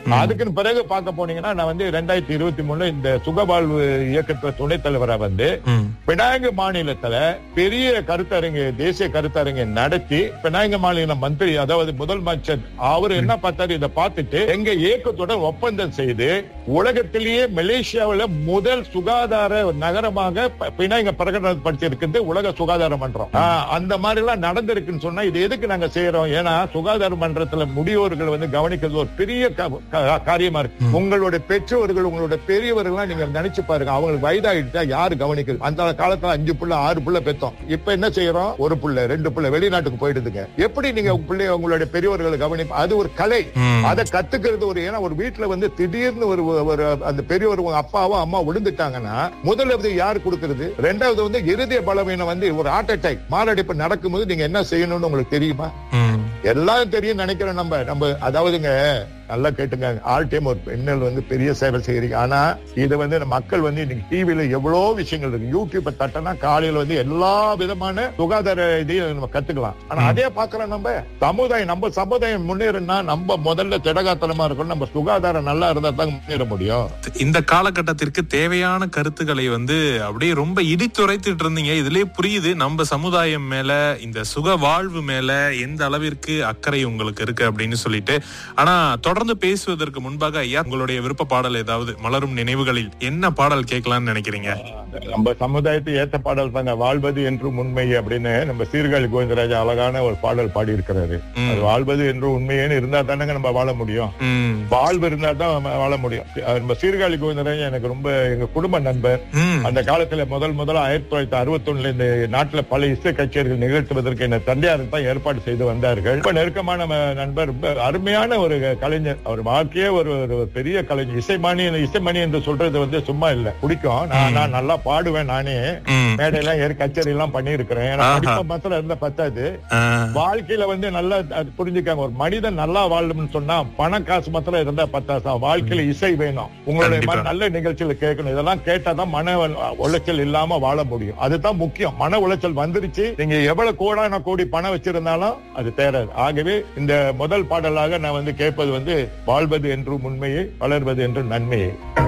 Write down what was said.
அதுக்கு பிறகு பார்க்க போனீங்கன்னா நான் வந்து ரெண்டாயிரத்தி இருபத்தி மூணுல இந்த சுகவாழ்வு இயக்கத்துல துணைத் தலைவரா வந்து ம். பினாங்கு மாநிலத்துல பெரிய கருத்தரங்கு தேசிய கருத்தரங்கை நடத்தி பினாங்கு மாநில மந்திரி அதாவது முதல் அமைச்சர் அவரு என்ன பார்த்தாரு இதை பார்த்துட்டு எங்க இயக்கத்துடன் ஒப்பந்தம் செய்து உலகத்திலேயே மலேசியாவுல முதல் சுகாதார நகரமாக ப- பினாங்க பிரகடனப்படுத்தி உலக சுகாதார மன்றம் ஆஹ், அந்த மாதிரி எல்லாம் நடந்திருக்குன்னு சொன்னா இது எதுக்கு நாங்க செய்யறோம் ஏன்னா சுகாதார மன்றத்துல முதியோர்கள் வந்து கவனிக்கிறது ஒரு பெரிய க- க- காரியமா இருக்கு உங்களுடைய பெற்றோர்கள் உங்களுடைய பெரியவர்கள் நீங்க நினைச்சு பாருங்க அவங்களுக்கு வயதாயிட்டா யாரு கவனிக்கிறது அந்த காலத்துல அஞ்சு புள்ள ஆறு புள்ள பெத்தோம் இப்ப என்ன செய்யறோம் ஒரு புள்ள ரெண்டு புள்ள வெளிநாட்டுக்கு போயிடுதுங்க எப்படி நீங்க உங்க பிள்ளைய உங்களுடைய பெரியவர்களை கவனிப்பு அது ஒரு கலை ம். அதை கத்துக்கிறது ஒரு ஏன்னா ஒரு வீட்டுல வந்து திடீர்னு ஒரு ஒரு அந்த பெரியவர் உங்க அப்பாவோ அம்மா விழுந்துட்டாங்கன்னா முதல்ல யார் கொடுக்கிறது ரெண்டாவது வந்து இருதய பலவீனம் வந்து ஒரு ஹார்ட் அட்டாக் மாரடைப்பு நடக்கும்போது நீங்க என்ன செய்யணும்னு உங்களுக்கு தெரியுமா ம். எல்லாம் தெரியும் நினைக்கிறோம் நம்ம நம்ம அதாவதுங்க நல்லா கேட்டுங்க ஆல் டைம் ஒரு பெண்கள் வந்து பெரிய சேவை செய்யறீங்க ஆனா இது வந்து நம்ம மக்கள் வந்து இன்னைக்கு டிவில எவ்வளவு விஷயங்கள் இருக்கு யூடியூப் தட்டனா காலையில வந்து எல்லா விதமான சுகாதார இதையும் நம்ம கத்துக்கலாம் ஆனா அதே பாக்குறோம் நம்ம சமுதாயம் நம்ம சமுதாயம் முன்னேறுனா நம்ம முதல்ல திடகாத்தனமா இருக்கணும் நம்ம சுகாதாரம் நல்லா இருந்தா தான் முன்னேற முடியும் இந்த காலகட்டத்திற்கு தேவையான கருத்துக்களை வந்து அப்படியே ரொம்ப இடித்துரைத்துட்டு இருந்தீங்க இதுலயே புரியுது நம்ம சமுதாயம் மேல இந்த சுக வாழ்வு மேல எந்த அளவிற்கு அக்கறை உங்களுக்கு இருக்கு அப்படின்னு சொல்லிட்டு ஆனா தொடர்ந்து பேசுவதற்கு முன்பாக ஐயா உங்களுடைய விருப்ப பாடல் ஏதாவது மலரும் நினைவுகளில் என்ன பாடல் கேட்கலாம்னு நினைக்கிறீங்க நம்ம சமுதாயத்தை ஏத்த பாடல் தாங்க வாழ்வது என்றும் உண்மை அப்படின்னு நம்ம சீர்காழி கோவிந்தராஜா அழகான ஒரு பாடல் பாடி இருக்கிறாரு ம். அது வாழ்வது என்றும் உண்மையேன்னு இருந்தா தானங்க நம்ம வாழ முடியும் ம். வாழ்வு இருந்தா தான் நம்ம வாழ முடியும் அஹ் நம்ம சீர்காழி கோவிந்தராஜா எனக்கு ரொம்ப எங்க குடும்ப நண்பர் ம். அந்த காலத்துல முதல் முதல்ல ஆயிரத்தி தொள்ளாயிரத்தி அறுபத்தி ஒண்ணுல இந்த நாட்டுல பல இசை கச்சேரிகள் நிகழ்த்துவதற்கு என்ன தந்தையார் தான் ஏற்பாடு செய்து வந்தார்கள் ரொம்ப நெருக்கமான ம- நண்பர் ரொம்ப அருமையான ஒரு கலைஞர் அவர் வாழ்க்கையே ஒரு ஒரு பெரிய கலைஞர் இசைமணி இசைமணி என்று சொல்றது வந்து சும்மா இல்ல பிடிக்கும் நான் நான் நல்லா பாடுவேன் நானே ம். மேடையெல்லாம் ஏறி கச்சேரி எல்லாம் பண்ணியிருக்கிறேன் ஏன்னா ஆஹா. படிப்பு மாத்திரம் இருந்தா பத்தாது ஆ. வாழ்க்கையில வந்து நல்லா அது புரிஞ்சுக்காங்க ஒரு மனிதன் நல்லா வாழணும்னு சொன்னா பணம் காசு மாத்திரம் இருந்தா பத்தாது வாழ்க்கையில இசை வேணும் உங்களுடைய கண்டிப்பா. மன- நல்ல நிகழ்ச்சியில கேட்கணும் இதெல்லாம் கேட்டாதான் மன வ- உளைச்சல் இல்லாம வாழ முடியும் அதுதான் முக்கியம் மன உளைச்சல் வந்துருச்சு நீங்க எவ்வளவு கோடான கோடி பணம் வச்சிருந்தாலும் அது தேராது ஆகவே இந்த முதல் பாடலாக நான் வந்து கேட்பது வந்து வாழ்வது என்றும் உண்மையை வளர்வது என்றும் நன்மையை